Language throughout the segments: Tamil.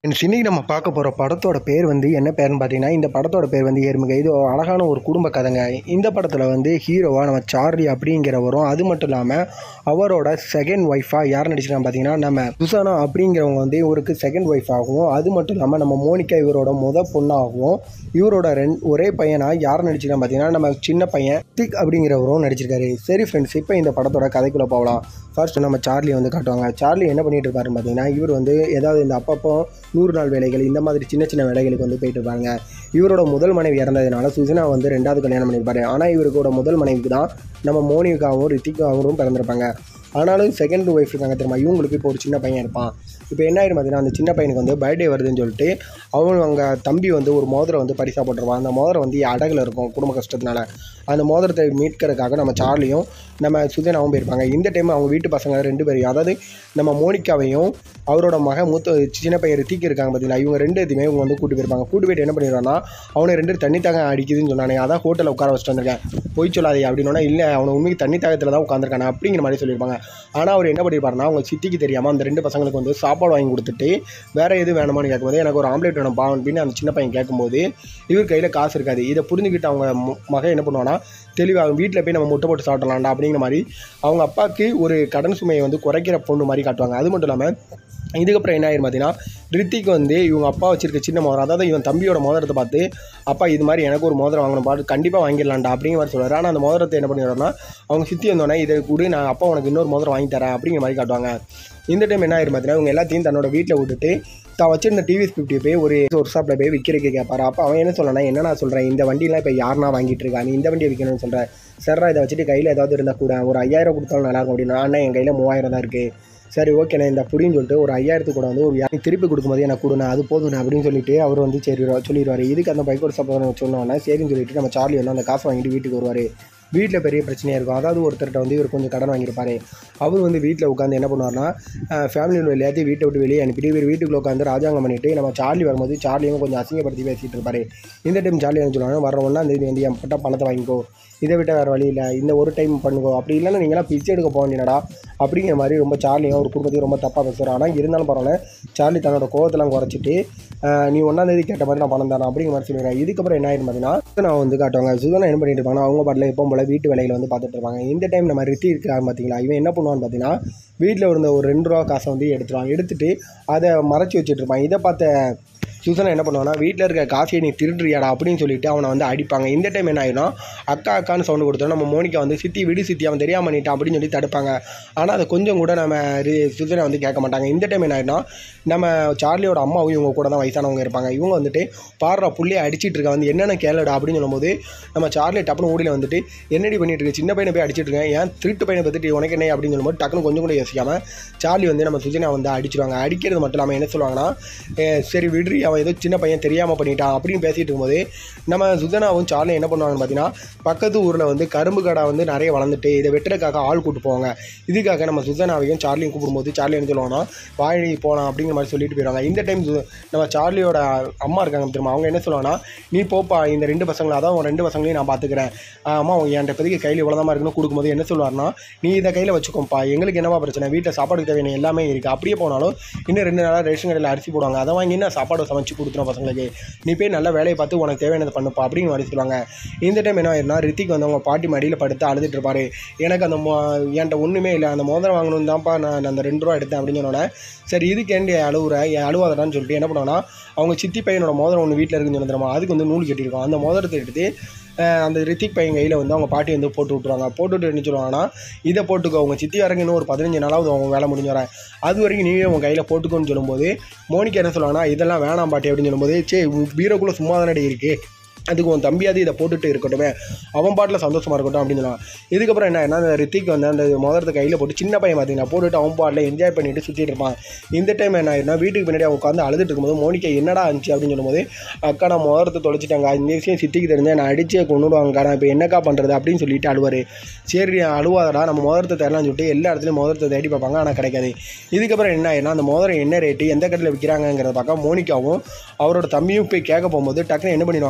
இன்னைக்கு நம்ம பார்க்க போகிற படத்தோட பேர் வந்து என்ன பேர்னு பார்த்தீங்கன்னா இந்த படத்தோட பேர் வந்து எருமுகை இது ஒரு அழகான ஒரு குடும்ப கதைங்க இந்த படத்தில் வந்து ஹீரோவாக நம்ம சார்லி அப்படிங்கிறவரும் அது மட்டும் இல்லாமல் அவரோட செகண்ட் ஒய்ஃபாக யார் நடிச்சிருக்காங்க பார்த்தீங்கன்னா நம்ம சுசானா அப்படிங்கிறவங்க வந்து இவருக்கு செகண்ட் ஒய்ஃப் ஆகும் அது மட்டும் இல்லாமல் நம்ம மோனிகா இவரோட முத பொண்ணாகவும் இவரோட ரெண் ஒரே பையனாக யார் நடிச்சிருக்காங்க பார்த்தீங்கன்னா நம்ம சின்ன பையன் திக் அப்படிங்கிறவரும் நடிச்சிருக்காரு சரி ஃப்ரெண்ட்ஸ் இப்போ இந்த படத்தோட கதைக்குள்ளே போகலாம் ஃபர்ஸ்ட் நம்ம சார்லி வந்து காட்டுவாங்க சார்லி என்ன பண்ணிட்டு இருப்பாருன்னு பார்த்தீங்கன்னா இவர் வந்து ஏதாவது இந்த அப்பப்போ நூறு நாள் வேலைகள் இந்த மாதிரி சின்ன சின்ன வேலைகளுக்கு வந்து போயிட்டு இருப்பாங்க இவரோட முதல் மனைவி இறந்ததுனால சுஜனா வந்து ரெண்டாவது கல்யாணம் பண்ணியிருப்பாரு ஆனால் இவருக்கோட முதல் மனைவிக்கு தான் நம்ம மோனிகாவும் ரித்திகாவும் பிறந்திருப்பாங்க ஆனாலும் செகண்ட் ஒய்ஃப் இருக்காங்க தெரியுமா இவங்களுக்கு இப்போ ஒரு சின்ன பையன் இருப்பான் இப்போ என்ன ஆயிடும் பார்த்தீங்கன்னா அந்த சின்ன பையனுக்கு வந்து பர்த்டே வருதுன்னு சொல்லிட்டு அவன் அவங்க தம்பி வந்து ஒரு மோதிரம் வந்து பரிசாக போட்டுருவான் அந்த மோதிரம் வந்து அடகுல இருக்கும் குடும்ப கஷ்டத்தினால அந்த மோதிரத்தை மீட்கிறதுக்காக நம்ம சார்லியும் நம்ம சுஜனாவும் போயிருப்பாங்க இந்த டைம் அவங்க வீட்டு பசங்க ரெண்டு பேரையும் அதாவது நம்ம மோனிகாவையும் அவரோட மக மூத்த சின்ன பையன் ரித்திக் இருக்காங்க பார்த்தீங்களா இவங்க ரெண்டு இதுவுமே இவங்க வந்து கூட்டு போயிருப்பாங்க கூட்டு போயிட்டு என்ன பண்ணிடுவான்னா அவனை ரெண்டு தண்ணி தாங்க அடிக்குதுன்னு சொன்னானே அதான் ஹோட்டலில் உட்கார வச்சுட்டு வந்திருக்கேன் பொய் சொல்லாதே அப்படின்னா இல்லை அவனை உண்மைக்கு தண்ணி தாகத்தில் தான் உட்காந்துருக்கானே அப்படிங்கிற மாதிரி சொல்லியிருப்பாங்க ஆனால் அவர் என்ன பண்ணியிருப்பாருன்னா அவங்க சித்திக்கு தெரியாமல் அந்த ரெண்டு பசங்களுக்கு வந்து சாப்பாடு வாங்கி கொடுத்துட்டு வேறு எது வேணுமான்னு கேட்கும்போது எனக்கு ஒரு ஆம்லேட் வேணும் பா அப்படின்னு அந்த சின்ன பையன் கேட்கும்போது இவர் கையில் காசு இருக்காது இதை புரிஞ்சுக்கிட்டு அவங்க மு- மகன் என்ன பண்ணுவான்னா தெளிவாக வீட்டில் போய் நம்ம முட்டை போட்டு சாப்பிடலாம்டா அப்படிங்கிற மாதிரி அவங்க அப்பாவுக்கு ஒரு கடன் சுமையை வந்து குறைக்கிற பொண்ணு மாதிரி காட்டுவாங்க அது மட்டும் இல்லாமல் இதுக்கப்புறம் என்ன ஆயிரும் பார்த்தீங்கன்னா ரித்திக் வந்து இவங்க அப்பா வச்சிருக்க சின்ன மோதிரம் அதாவது இவன் தம்பியோட மோதிரத்தை பார்த்து அப்பா இது மாதிரி எனக்கு ஒரு மோதிரம் வாங்கணும் பாட்டு கண்டிப்பாக வாங்கிடலாம்டா அப்படிங்கிற மாதிரி சொல்லுவார் ஆனால் அந்த மோதிரத்தை என்ன பண்ணிடுறோம்னா அவங்க சித்தி வந்தோடனே இதை கூட நான் அப்பா உனக்கு இன்னொரு மோதிரம் வாங்கி தரேன் அப்படிங்கிற மாதிரி காட்டுவாங்க இந்த டைம் என்ன ஆயிரும் பார்த்தீங்கன்னா இவங்க எல்லாத்தையும் தன்னோட வீட்டில் விட்டுட்டு தான் வச்சிருந்த டிவிஎஸ் ஃபிஃப்டி போய் ஒரு ஒரு ஷாப்பில் போய் விற்கிறதுக்கு கேட்பாரு அப்போ அவன் என்ன சொல்லனா என்ன நான் சொல்கிறேன் இந்த வண்டியெலாம் இப்போ யாருனா வாங்கிட்டு இருக்கா நீ இந்த வண்டியை விற்கணும்னு சொல்கிறேன் சர்ரா இதை வச்சுட்டு கையில் ஏதாவது இருந்தால் கூட ஒரு ஐயாயிரம் கொடுத்தாலும் நல்லா இருக்கும் அப்படின்னா அண்ணா என் கையில் மூவாயிரம் தான் இருக்குது சரி ஓகே நான் இந்த புடின்னு சொல்லிட்டு ஒரு ஐயாயிரத்துக்கு கூட வந்து ஒரு யா- திருப்பி கொடுக்கும்போது எனக்கு கொடுண்ணா அது போதுண்ணா அப்படின்னு சொல்லிட்டு அவர் வந்து சரி சொல்லிடுவார் இதுக்கு அந்த பைக்கோட சப்போர்ட் சொன்னோன்னா சரின்னு சொல்லிட்டு நம்ம சார்லி வந்து அந்த காசு வாங்கிட்டு வீட்டுக்கு வருவார் வீட்டில் பெரிய பிரச்சனையாக இருக்கும் அதாவது ஒருத்தர்கிட்ட வந்து இவர் கொஞ்சம் கடன் வாங்கியிருப்பாரு அவர் வந்து வீட்டில் உட்காந்து என்ன பண்ணுவார்னா ஃபேமிலியில் எல்லாத்தையும் வீட்டை விட்டு வெளியே அனுப்பிட்டு இவர் வீட்டுக்குள்ள உட்காந்து ராஜாங்கம் பண்ணிட்டு நம்ம சார்லி வரும்போது சார்லியும் கொஞ்சம் அசிங்கப்படுத்தி பேசிகிட்டு இருப்பாரு இந்த டைம் சார்லி என்ன சொல்லுவாங்க வர ஒன்றா தேதி வந்து என் பட்ட பணத்தை வாங்கிக்கோ இதை விட்ட வேறு வழி இல்லை இந்த ஒரு டைம் பண்ணுங்கோ அப்படி இல்லைன்னா நீங்களாம் பிச்சை எடுக்க போக வேண்டியடா அப்படிங்கிற மாதிரி ரொம்ப சார்லியும் ஒரு குடும்பத்தையும் ரொம்ப தப்பாக பேசுகிறார் ஆனால் இருந்தாலும் பரவாயில்ல சார்லி தன்னோட கோவத்தெல்லாம் குறைச்சிட்டு ஆஹ், நீ ஒன்றாம் தேதி கேட்ட மாதிரி நான் பணம் தரேன் அப்படிங்கிற மாதிரி சொல்லிடுறேன் இதுக்கப்புறம் என்ன ஆயிடும் பார்த்தீங்கன்னா நான் வந்து காட்டுவாங்க சுதனா என்ன பண்ணிட்டு இருப்பாங்கன்னா அவங்க பாட்டில் எப்போ போல வீட்டு வேலைகளை வந்து பார்த்துட்டு இருப்பாங்க இந்த டைம் நம்ம ரித்தி இருக்கிறாங்க பார்த்தீங்களா இவன் என்ன பண்ணுவான்னு பார்த்தீங்கன்னா வீட்டில் இருந்த ஒரு ரெண்டு ரூபா காசை வந்து எடுத்துருவான் எடுத்துட்டு அதை மறைச்சி வச்சுட்டு இருப்பான் இதை பார்த்த சுசனா என்ன பண்ணுவான்னா வீட்டில் இருக்க காசையை நீ திருடுறியாடா அப்படின்னு சொல்லிட்டு அவனை வந்து அடிப்பாங்க இந்த டைம் என்ன ஆயிடும் அக்கா அக்கான்னு சவுண்டு கொடுத்தோம் நம்ம மோனிகா வந்து சித்தி விடு சித்தி அவன் தெரியாம பண்ணிட்டான் அப்படின்னு சொல்லி தடுப்பாங்க ஆனால் அதை கொஞ்சம் கூட நம்ம ரி- சுசனா வந்து கேட்க மாட்டாங்க இந்த டைம் என்ன ஆயிடும் நம்ம சார்லியோட அம்மாவும் இவங்க கூட தான் வயசானவங்க இருப்பாங்க இவங்க வந்துட்டு பாடுற புள்ளைய அடிச்சிட்டு இருக்கா வந்து என்னென்ன கேளுடா அப்படின்னு சொல்லும்போது நம்ம சார்லி டப்புனு ஓடியில் வந்துட்டு என்னடி பண்ணிட்டு இருக்க சின்ன பையனை போய் அடிச்சிட்டு இருக்கேன் ஏன் திருட்டு பையனை பற்றிட்டு உனக்கு என்ன அப்படின்னு சொல்லும்போது டக்குனு கொஞ்சம் கூட யோசிக்காம சார்லி வந்து நம்ம சுஜனா வந்து அடிச்சிருவாங்க அடிக்கிறது மட்டும் இல்லாமல் என்ன சொல்லுவாங்கன்னா "ஏ, சரி விடுறி அவன் ஏதோ சின்ன பையன் தெரியாமல் பண்ணிட்டான் அப்படின்னு பேசிட்டு இருக்கும்போது நம்ம சுஜனாவும் சார்லி என்ன பண்ணுவாங்கன்னு பார்த்தீங்கன்னா பக்கத்து ஊரில் வந்து கரும்பு கடை வந்து நிறைய வளர்ந்துட்டு இதை வெட்டுறதுக்காக ஆள் கூட்டு போவாங்க இதுக்காக நம்ம சுஜனாவையும் சார்லியும் கூப்பிடும்போது சார்லி என்ன சொல்லுவாங்கன்னா வாழி போகலாம் அப்படிங்கிற மாதிரி சொல்லிட்டு போயிடுவாங்க இந்த டைம் நம்ம சார்லியோட அம்மா இருக்காங்க தெரியுமா அவங்க என்ன சொல்லுவாங்கன்னா நீ போப்பா இந்த ரெண்டு பசங்களை அதான் உன் ரெண்டு பசங்களையும் நான் பார்த்துக்கிறேன் அம்மா என்கிட்ட இப்போதைக்கு கையில் இவ்வளோதான் இருக்குன்னு கொடுக்கும்போது என்ன சொல்லுவார்னா நீ இதை கையில் வச்சுக்கோப்பா எங்களுக்கு என்னவா பிரச்சனை வீட்டில் சாப்பாடுக்கு தேவையான எல்லாமே இருக்குது அப்படியே போனாலும் இன்னும் ரெண்டு நாளாக ரேஷன் கடையில் அரிசி போடுவாங்க அதை வாங்கி நான் சாப்பாடு சமைச்சு கொடுத்துரும் பசங்களுக்கு நீ போய் நல்ல வேலையை பார்த்து உனக்கு தேவையானதை பண்ணுப்பா அப்படிங்கிற மாதிரி சொல்லுவாங்க இந்த டைம் என்ன ஆயிருந்தா ரித்திக் வந்து அவங்க பாட்டி மடியில் படுத்து அழுதுட்டு இருப்பாரு எனக்கு அந்த மோ என்கிட்ட ஒன்றுமே இல்லை அந்த மோதிரம் வாங்கணும் தான்ப்பா நான் அந்த ரெண்டு ரூபா எடுத்தேன் அப்படின்னு சொன்னோன்னே சரி இதுக்கு ஏண்டி அழுவுற என் அழுவாதடான்னு சொல்லிட்டு என்ன பண்ணுவாங்கன்னா அவங்க சித்தி பையனோட மோதிரம் ஒன்று வீட்டில் இருக்குன்னு சொல்லி தெரியுமா அதுக்கு வந்து நூல் கட்டியிருக்கோம் அந்த மோதிரத்தை எடுத்து அஹ், அந்த ரித்திக் பையன் கையில் வந்து அவங்க பாட்டி வந்து போட்டு விட்ருவாங்க போட்டு விட்டு என்ன சொல்லுவாங்கன்னா இதை போட்டுக்கோ அவங்க சித்தி வரங்க இன்னும் ஒரு பதினஞ்சு நாளாவது அவங்க வேலை முடிஞ்சு வரேன் அது வரைக்கும் நீயே உன் கையில் போட்டுக்கோன்னு சொல்லும்போது மோனிகா என்ன சொல்லுவாங்கன்னா இதெல்லாம் வேணாம் பாட்டி அப்படின்னு சொல்லும்போது சே பீரோக்குள்ளே சும்மா தானே இருக்கு அதுக்கு உன் தம்பியாவது இதை போட்டுட்டு இருக்கட்டுமே அவன் பாட்டில் சந்தோஷமா இருக்கட்டும் அப்படின்னு சொல்லுவான் இதுக்கப்புறம் என்ன என்ன அந்த ரித்திக் வந்து அந்த மோதிரத்தை கையில் போட்டு சின்ன பையன் பார்த்தீங்கன்னா போட்டுட்டு அவன் பாட்டில் என்ஜாய் பண்ணிட்டு சுற்றிட்டு இருப்பான் இந்த டைம் என்ன ஆயிருந்தா வீட்டுக்கு பின்னாடி அவன் உட்காந்து அழுதுட்டு இருக்கும்போது மோனிகா என்னடா இருந்துச்சு அப்படின்னு சொல்லும்போது அக்கா நான் மோதிரத்தை தொலைச்சிட்டாங்க இந்த விஷயம் சித்திக்கு தெரிஞ்சா நான் அடிச்சே கொண்டுடுவாங்க நான் இப்போ என்னக்கா பண்ணுறது அப்படின்னு சொல்லிட்டு அழுவார் சரி அழுவாதடா நம்ம மோதிரத்தை தரலாம்னு சொல்லிட்டு எல்லா இடத்துலையும் மோதிரத்தை தேடி பார்ப்பாங்க ஆனால் கிடைக்காது இதுக்கப்புறம் என்ன ஆயிருந்தா அந்த மோதிரம் என்ன ரேட்டு எந்த கடையில் விற்கிறாங்கங்கிறத பார்க்க மோனிகாவும் அவரோட தம்பியும் போய் கேட்க போகும்போது டக்குன்னு என்ன பண்ணிடுவாங்கன்னா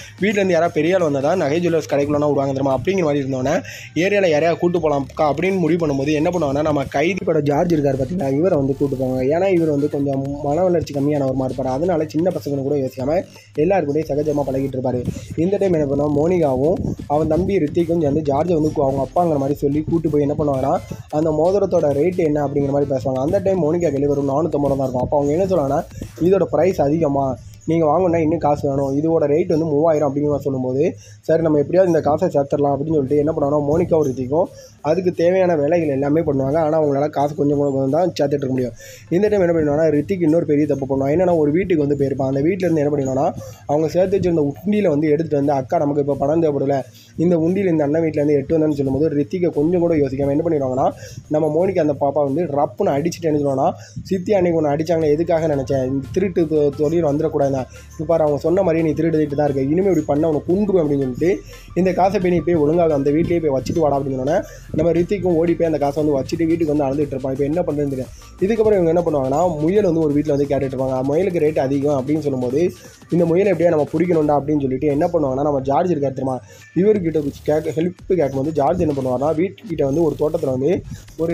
வீட்டிலேருந்து யாராவது பெரிய ஆள் வந்தால் தான் நகை ஜுவல்லர்ஸ் கடைக்குள்ளனா விடுவாங்க தெரியுமா அப்படிங்கிற மாதிரி இருந்தோன்னே ஏரியாவில் யாரையா கூட்டு போகலாம்க்கா அப்படின்னு முடிவு பண்ணும்போது என்ன பண்ணுவாங்கன்னா நம்ம கைதிப்பட ஜார்ஜ் இருக்கார் பார்த்தீங்களா இவரை வந்து கூட்டு போவாங்க ஏன்னா இவர் வந்து கொஞ்சம் மன வளர்ச்சி கம்மியான ஒரு மாதிரி இருப்பார் அதனால சின்ன பசங்க கூட யோசிக்காமல் எல்லாருக்கூடயும் சகஜமாக பழகிட்டு இருப்பார் இந்த டைம் என்ன பண்ணுவோம் மோனிகாவும் அவன் தம்பி ரித்திக்கும் சேர்ந்து ஜார்ஜை வந்து கு- அவங்க அப்பாங்கிற மாதிரி சொல்லி கூட்டு போய் என்ன பண்ணுவாங்கன்னா அந்த மோதிரத்தோட ரேட் என்ன அப்படிங்கிற மாதிரி பேசுவாங்க அந்த டைம் மோனிகா கையில் ஒரு நானூற்றம்பது ரூபா தான் இருக்கும் அப்போ அவங்க என்ன சொல்லுவாங்கன்னா இதோட ப்ரைஸ் அதிகமாக நீங்கள் வாங்கணும்னா இன்னும் காசு வேணும் இதோட ரேட் வந்து மூவாயிரம் அப்படிங்கிற மாதிரி சொல்லும்போது சரி நம்ம எப்படியாவது இந்த காசை சேர்த்துடலாம் அப்படின்னு சொல்லிட்டு என்ன பண்ணுவாங்கன்னா மோனிகா ரித்திக்கும் அதுக்கு தேவையான வேலைகள் எல்லாமே பண்ணுவாங்க ஆனால் அவங்களால காசு கொஞ்சம் கொஞ்சம் கொஞ்சம் தான் சேர்த்துட்டு இருக்க முடியும் இந்த டைம் என்ன பண்ணுவாங்கன்னா ரித்திக் இன்னொரு பெரிய தப்பு பண்ணுவான் என்னன்னா ஒரு வீட்டுக்கு வந்து போயிருப்பான் அந்த வீட்டில் இருந்து என்ன பண்ணிடுவான்னா அவங்க சேர்த்து வச்சிருந்த உண்டியில் வந்து எடுத்துகிட்டு வந்து அக்கா நமக்கு இப்போ பணம் தேவைப்படல இந்த உண்டியில் இந்த அண்ணன் வீட்டிலேருந்து எட்டு வந்தேன்னு சொல்லும்போது ரித்திகை கொஞ்சம் கூட யோசிக்காம என்ன பண்ணிடுவாங்கன்னா நம்ம மோனிக்கு அந்த பாப்பா வந்து ரப்புன்னு அடிச்சுட்டு என்ன சொல்லுவாங்கன்னா சித்தி அன்னைக்கு ஒன்று அடிச்சாங்களே எதுக்காக நினச்சேன் இந்த திருட்டு தொ- தொழில் வந்துடக்கூடாது இப்போ பாரு அவங்க சொன்ன மாதிரியே நீ திருடிட்டு தான் இருக்க இனிமேல் இப்படி பண்ண உனக்கு குன்றுவேன் அப்படின்னு சொல்லிட்டு இந்த காசை போய் நீ போய் ஒழுங்காக அந்த வீட்லேயே போய் வச்சுட்டு வாடா அப்படின்னு சொன்னோன்னே நம்ம ரித்திக்கும் ஓடி போய் அந்த காசை வந்து வச்சுட்டு வீட்டுக்கு வந்து அழுதுட்டு இருப்பான் இப்போ என்ன பண்ணுறதுன்னு தெரியும் இதுக்கப்புறம் இவங்க என்ன பண்ணுவாங்கன்னா முயல் வந்து ஒரு வீட்டில் வந்து கேட்டுட்டு இருப்பாங்க முயலுக்கு ரேட் அதிகம் அப்படின்னு சொல்லும்போது இந்த முயலை எப்படியா நம்ம பிடிக்கணும்டா அப்படின்னு சொல்லிட்டு என்ன பண்ணுவாங்கன்னா நம்ம ஜார்ஜ் இருக்கார் தெரியுமா இவர்கிட்ட கேட்க ஹெல்ப் கேட்கும்போது ஜார்ஜ் என்ன பண்ணுவார்னா வீட்டுக்கிட்ட வந்து ஒரு தோட்டத்தில் வந்து ஒரு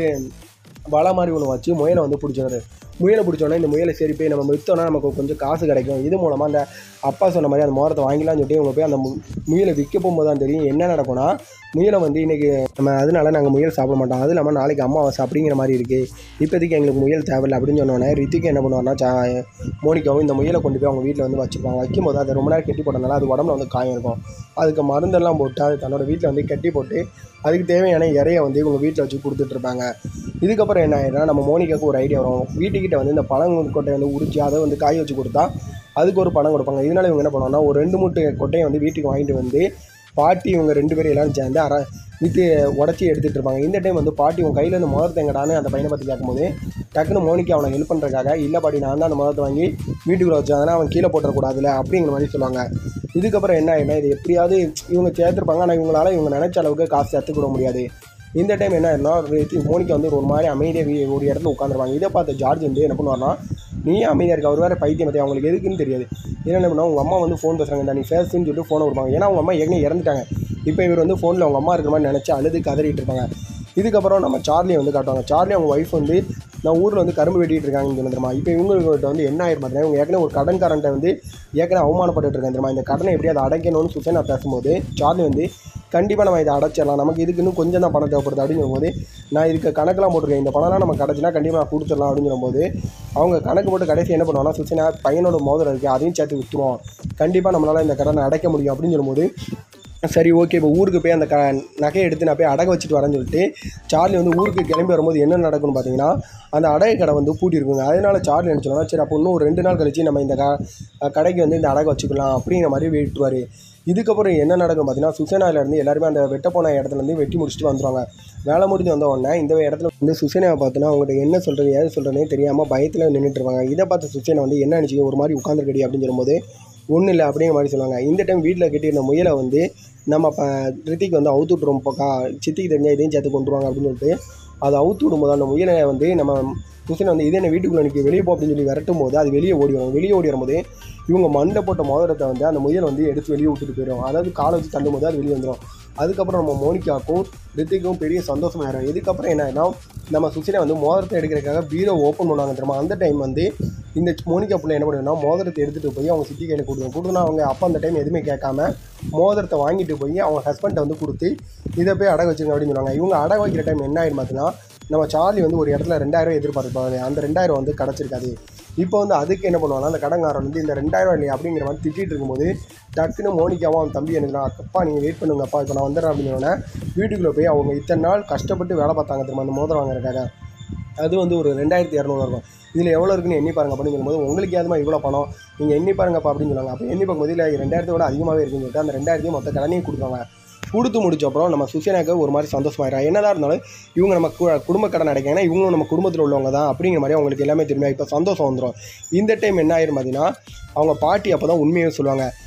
வலை மாதிரி ஒன்று வச்சு முயலை வந்து பிடிச்சாரு முயலை பிடிச்சோன்னே இந்த முயலை சரி போய் நம்ம விற்றோன்னா நமக்கு கொஞ்சம் காசு கிடைக்கும் இது மூலமாக அந்த அப்பா சொன்ன மாதிரி அந்த மோரத்தை வாங்கிலாம்னு சொல்லிட்டு இவங்க போய் அந்த மு- முயலை விற்க போகும்போது தான் தெரியும் என்ன நடக்கும்னா முயலை வந்து இன்றைக்கி நம்ம அதனால நாங்கள் முயல் சாப்பிட மாட்டோம் அது இல்லாமல் நாளைக்கு அம்மாவாசை அப்படிங்கிற மாதிரி இருக்குது இப்போதைக்கு எங்களுக்கு முயல் தேவையில்லை அப்படின்னு சொன்னோன்னே ரித்திக்கு என்ன பண்ணுவார்னா சா மோனிகாவும் இந்த முயலை கொண்டு போய் அவங்க வீட்டில் வந்து வச்சுப்பாங்க வைக்கும்போது அதை ரொம்ப நேரம் கெட்டி போட்டனால அது உடம்புல வந்து காயம் இருக்கும் அதுக்கு மருந்தெல்லாம் போட்டு அது தன்னோட வீட்டில் வந்து கட்டி போட்டு அதுக்கு தேவையான இறைய வந்து இவங்க வீட்டில் வச்சு கொடுத்துட்ருப்பாங்க இதுக்கப்புறம் என்ன ஆயிடும்னா நம்ம மோனிகாவுக்கு ஒரு ஐடியா வரும் வீட்டுக்கிட்ட வந்து இந்த பழங்கொட்டையை வந்து உரிச்சு அதை வந்து காய வச்சு கொடுத்தா அதுக்கு ஒரு பணம் கொடுப்பாங்க இதனால இவங்க என்ன பண்ணுவாங்கன்னா ஒரு ரெண்டு மூட்டை கொட்டையை வந்து வீட்டுக்கு வாங்கிட்டு வந்து பாட்டி இவங்க ரெண்டு பேரும் எல்லாரும் சேர்ந்து அரை விற்று உடச்சி எடுத்துகிட்டு இருப்பாங்க இந்த டைம் வந்து பாட்டி உன் கையில் இருந்து முதலத்தை எங்கடான்னு அந்த பையனை பற்றி கேட்கும்போது டக்குன்னு மோனிக்கு அவனை ஹெல்ப் பண்ணுறதுக்காக இல்லை பாட்டி நான் தான் அந்த முதலத்தை வாங்கி வீட்டுக்குள்ளே வச்சாங்கன்னா அவன் கீழே போட்டுறக்கூடாதுல அப்படிங்கிற மாதிரி சொல்லுவாங்க இதுக்கப்புறம் என்ன ஆயிடும்னா இது எப்படியாவது இவங்க சேர்த்துருப்பாங்க ஆனால் இவங்களால இவங்க நினைச்ச அளவுக்கு காசு சேர்த்துக்கூட முடியாது இந்த டைம் என்ன ஆயிரும்னா ரித்தி- மோனிகா வந்து ஒரு மாதிரி அமைதியாக ஒரு இடத்துல உட்காந்துருவாங்க இதை பார்த்து ஜார்ஜ் வந்து என்ன பண்ணுவார்னா நீ அமைதியாக இருக்க அவர் வேறு பைத்தியம் பற்றி அவங்களுக்கு எதுக்குன்னு தெரியாது என்ன என்ன பண்ணுவோம் உங்கள் அம்மா வந்து ஃபோன் பேசுகிறாங்க நீ ஃபேஸ்ன்னு சொல்லிட்டு ஃபோனை கொடுப்பாங்க ஏன்னா அவங்க அம்மா ஏற்கனவே இறந்துட்டாங்க இப்போ இவர் வந்து ஃபோனில் அவங்க அம்மா இருக்கிற மாதிரி நினச்சி அழுது கதறிட்டு இருப்பாங்க இதுக்கப்புறம் நம்ம சார்லியை வந்து காட்டுவாங்க சார்லி அவங்க ஒய்ஃப் வந்து நான் ஊரில் வந்து கரும்பு வெட்டிட்டு இருக்காங்கன்னு சொல்லி தெரியுமா இப்போ இவங்ககிட்ட வந்து என்ன ஆயிரும் பார்த்தீங்கன்னா இவங்க ஏற்கனவே ஒரு கடன்காரன்ட்ட வந்து ஏற்கனவே அவமானப்பட்டு இருக்காங்க தெரியுமா இந்த கடனை எப்படி அதை அடைக்கணும்னு சுசேனா பேசும்போது சார்லி வந்து கண்டிப்பாக நம்ம இதை அடைச்சிடலாம் நமக்கு இதுக்கு இன்னும் கொஞ்சம் தான் பணம் தேவைப்படுது அப்படிங்கும் போது நான் இதுக்கு கணக்கெல்லாம் போட்டிருக்கேன் இந்த பணம்லாம் நம்ம கிடச்சினா கண்டிப்பாக நான் கொடுத்துடலாம் அப்படிங்கிற போது அவங்க கணக்கு போட்டு கடைசி என்ன பண்ணுவாங்கன்னா சுசேனா பையனோட மோதிரம் இருக்குது அதையும் சேர்த்து விற்றுருவோம் கண்டிப்பாக நம்மளால் இந்த கடனை அடைக்க முடியும் அப்படின்னு சொல்லும்போது சரி ஓகே இப்போ ஊருக்கு போய் அந்த க நகையை எடுத்து நான் போய் அடகு வச்சுட்டு வரேன்னு சொல்லிட்டு சார்லி வந்து ஊருக்கு கிளம்பி வரும்போது என்ன நடக்கும்னு பார்த்தீங்கன்னா அந்த அடகு கடை வந்து பூட்டி இருக்குங்க அதனால சார்லி என்ன சொல்லுவாங்க சரி அப்போ இன்னும் ஒரு ரெண்டு நாள் கழிச்சு நம்ம இந்த க கடைக்கு வந்து இந்த அடகு வச்சுக்கலாம் அப்படிங்கிற மாதிரி விட்டுருவார் இதுக்கப்புறம் என்ன நடக்கும் பார்த்தீங்கன்னா சுசேனாவிலேருந்து எல்லாருமே அந்த வெட்ட போன இடத்துல இருந்து வெட்டி முடிச்சுட்டு வந்துருவாங்க வேலை முடிஞ்சு வந்த உடனே இந்த இடத்துல வந்து சுசேனாவை பார்த்தோன்னா அவங்ககிட்ட என்ன சொல்கிறது ஏது சொல்கிறதுனே தெரியாமல் பயத்தில் நின்றுட்டு இருப்பாங்க இதை பார்த்து சுசேனா வந்து என்ன நினச்சி ஒரு மாதிரி உட்காந்துருக்கடி அப்படின்னு சொல்லும்போது ஒன்றும் இல்லை அப்படிங்கிற மாதிரி சொல்லுவாங்க இந்த டைம் வீட்டில் கட்டியிருந்த முயலை வந்து நம்ம இப்போ ரித்திக் வந்து அவுத்து விட்ருவோம் பக்கா சித்திக்கு தெரிஞ்சால் இதையும் சேர்த்து கொண்டுருவாங்க அப்படின்னு சொல்லிட்டு அதை அவுத்து விடும்போது அந்த முயலை வந்து நம்ம முஸ்லிம் வந்து இதே என்ன வீட்டுக்குள்ளே நிற்க வெளியே போ அப்படின்னு சொல்லி விரட்டும் போது அது வெளியே ஓடி வரும் வெளியே ஓடி வரும்போது இவங்க மண்டை போட்ட மோதிரத்தை வந்து அந்த முயல் வந்து எடுத்து வெளியே விட்டுட்டு போயிடும் அதாவது காலை வச்சு தள்ளும் போது அது வெளியே வந்துடும் அதுக்கப்புறம் நம்ம மோனிகாக்கும் ரித்திக்கும் பெரிய சந்தோஷமாயிடும் இதுக்கப்புறம் என்ன ஆயிடும் நம்ம சுசினை வந்து மோதிரத்தை எடுக்கிறதுக்காக பீரோ ஓப்பன் பண்ணுவாங்க தெரியுமா அந்த டைம் வந்து இந்த மோனிகா பிள்ளை என்ன பண்ணுவோம்னா மோதிரத்தை எடுத்துகிட்டு போய் அவங்க சித்தி கையில் கொடுத்துரும் கொடுத்தோன்னா அவங்க அப்பா அந்த டைம் எதுவுமே கேட்காம மோதிரத்தை வாங்கிட்டு போய் அவங்க ஹஸ்பண்டை வந்து கொடுத்து இதை போய் அடகு வச்சுங்க அப்படின்னு சொல்லுவாங்க இவங்க அடகு வைக்கிற டைம் என்ன ஆயிடும் பார்த்தீங்கன்னா நம்ம சார்லி வந்து ஒரு இடத்துல ரெண்டாயிரம் எதிர்பார்த்துருப்பாங்க அந்த ரெண்டாயிரம் வந்து கிடச்சிருக்காது இப்போ வந்து அதுக்கு என்ன பண்ணுவாங்கன்னா அந்த கடங்காரன் வந்து இந்த ரெண்டாயிரம் இல்லையா அப்படிங்கிற மாதிரி திட்டிட்டு இருக்கும்போது டக்குன்னு மோனிகாவும் அவன் தம்பி எனக்கு அப்பா நீங்கள் வெயிட் பண்ணுங்கப்பா இப்போ நான் வந்துடுறேன் அப்படின்னு சொன்னோன்னே வீட்டுக்குள்ளே போய் அவங்க இத்தனை நாள் கஷ்டப்பட்டு வேலை பார்த்தாங்க தெரியுமா அந்த மோதிரம் வாங்குறதுக்காக அது வந்து ஒரு ரெண்டாயிரத்தி இரநூறு இருக்கும் இதில் எவ்வளோ இருக்குன்னு எண்ணி பாருங்க அப்படின்னு சொல்லும்போது உங்களுக்கு ஏதுமா இவ்வளோ பணம் நீங்கள் எண்ணி பாருங்கப்பா அப்படின்னு சொல்லுவாங்க அப்போ எண்ணி பார்க்கும்போது இல்லை ரெண்டாயிரத்தோட அதிகமாகவே இருக்குன்னு சொல்லிட்டு அந்த ரெண்டாயிரத்தையும் மொத்த கடனையும் கொடுப்பாங்க கொடுத்து முடிச்ச அப்புறம் நம்ம சுசேனாக்கு ஒரு மாதிரி சந்தோஷமாயிரா என்னதான் இருந்தாலும் இவங்க நம்ம கு- குடும்ப கடன் அடைக்காங்கன்னா இவங்களும் நம்ம குடும்பத்தில் உள்ளவங்க தான் அப்படிங்கிற மாதிரி அவங்களுக்கு எல்லாமே தெரியும் இப்போ சந்தோஷம் வந்துடும் இந்த டைம் என்ன ஆயிரும் பார்த்தீங்கன்னா அவங்க பாட்டி அப்போ தான் உண்மையை சொல்லுவாங்க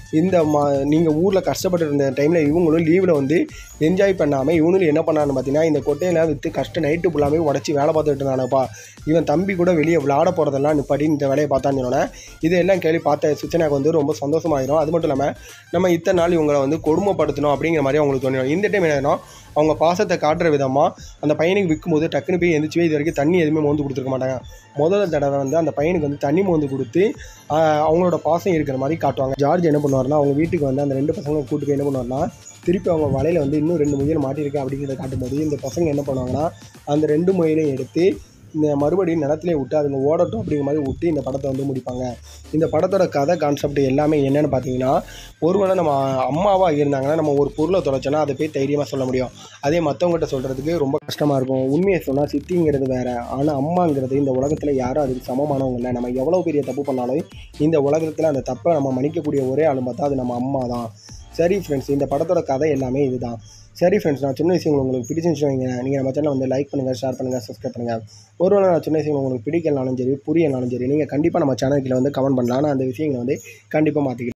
இந்த மா நீங்கள் ஊரில் கஷ்டப்பட்டு இருந்த டைமில் இவங்களும் லீவில் வந்து என்ஜாய் பண்ணாமல் இவனும் என்ன பண்ணான்னு பார்த்தீங்கன்னா இந்த கொட்டையெல்லாம் விற்று கஷ்டம் நைட்டு ஃபுல்லாமே உடச்சி வேலை பார்த்துட்டு இருந்தானப்பா இவன் தம்பி கூட வெளியே விளாட போகிறதெல்லாம் நிப்பாட்டி இந்த வேலையை பார்த்தான்னு சொன்னோன்னே இதெல்லாம் கேள்வி பார்த்த சுச்சனாக்கு வந்து ரொம்ப சந்தோஷமாயிரும் அது மட்டும் இல்லாமல் நம்ம இத்தனை நாள் இவங்களை வந்து கொடுமைப்படுத்தணும் அப்படிங்கிற மாதிரி அவங்களுக்கு தோணிடும் இந்த டைம் என்னன்னா அவங்க பாசத்தை காட்டுற விதமாக அந்த பையனுக்கு விற்கும்போது டக்குன்னு போய் எந்திரிச்சு போய் இது வரைக்கும் தண்ணி எதுவுமே மோந்து கொடுத்துருக்க மாட்டாங்க முதல் தடவை வந்து அந்த பையனுக்கு வந்து தண்ணி மோந்து கொடுத்து ஆஹ், அவங்களோட பாசம் இருக்கிற மாதிரி காட்டுவாங்க ஜார்ஜ் என்ன பண்ணுவாருன்னா அவங்க வீட்டுக்கு வந்து அந்த ரெண்டு பசங்க கூட்டு போய் என்ன பண்ணுவாருன்னா திருப்பி அவங்க வலையில் வந்து இன்னும் ரெண்டு முயல் மாட்டியிருக்கு அப்படிங்கிறத காட்டும்போது இந்த பசங்க என்ன பண்ணுவாங்கன்னா அந்த ரெண்டு முயலையும் எடுத்து இந்த மறுபடியும் நிலத்திலே விட்டு அதுங்க ஓடட்டும் அப்படிங்கிற மாதிரி விட்டு இந்த படத்தை வந்து முடிப்பாங்க இந்த படத்தோட கதை கான்செப்ட் எல்லாமே என்னென்னு பார்த்தீங்கன்னா ஒருவேளை நம்ம அம்மாவாக இருந்தாங்கன்னா நம்ம ஒரு பொருளை தொலைச்சோன்னா அதை போய் தைரியமாக சொல்ல முடியும் அதே மற்றவங்ககிட்ட சொல்கிறதுக்கு ரொம்ப கஷ்டமாக இருக்கும் உண்மையை சொன்னால் சித்திங்கிறது வேறு ஆனால் அம்மாங்கிறது இந்த உலகத்தில் யாரும் அதுக்கு சமமானவங்க இல்லை நம்ம எவ்வளோ பெரிய தப்பு பண்ணாலும் இந்த உலகத்தில் அந்த தப்பை நம்ம மன்னிக்கக்கூடிய ஒரே ஆளும் பார்த்தா அது நம்ம அம்மா தான் சரி ஃப்ரெண்ட்ஸ் இந்த படத்தோட கதை எல்லாமே இதுதான் சரி ஃப்ரெண்ட்ஸ் நான் சின்ன விஷயங்கள் உங்களுக்கு பிடிச்சிருந்துச்சு வைங்க நீங்கள் நம்ம சேனல் வந்து லைக் பண்ணுங்கள் ஷேர் பண்ணுங்கள் சப்ஸ்கிரைப் பண்ணுங்கள் ஒருவேளை நான் சின்ன விஷயங்கள் உங்களுக்கு பிடிக்கலனாலும் சரி புரியலனாலும் சரி நீங்கள் கண்டிப்பாக நம்ம சேனலுக்கு வந்து கமெண்ட் பண்ணலாம் நான் அந்த விஷயங்களை வந்து கண்டிப்பாக மாற்றிக்கிறேன்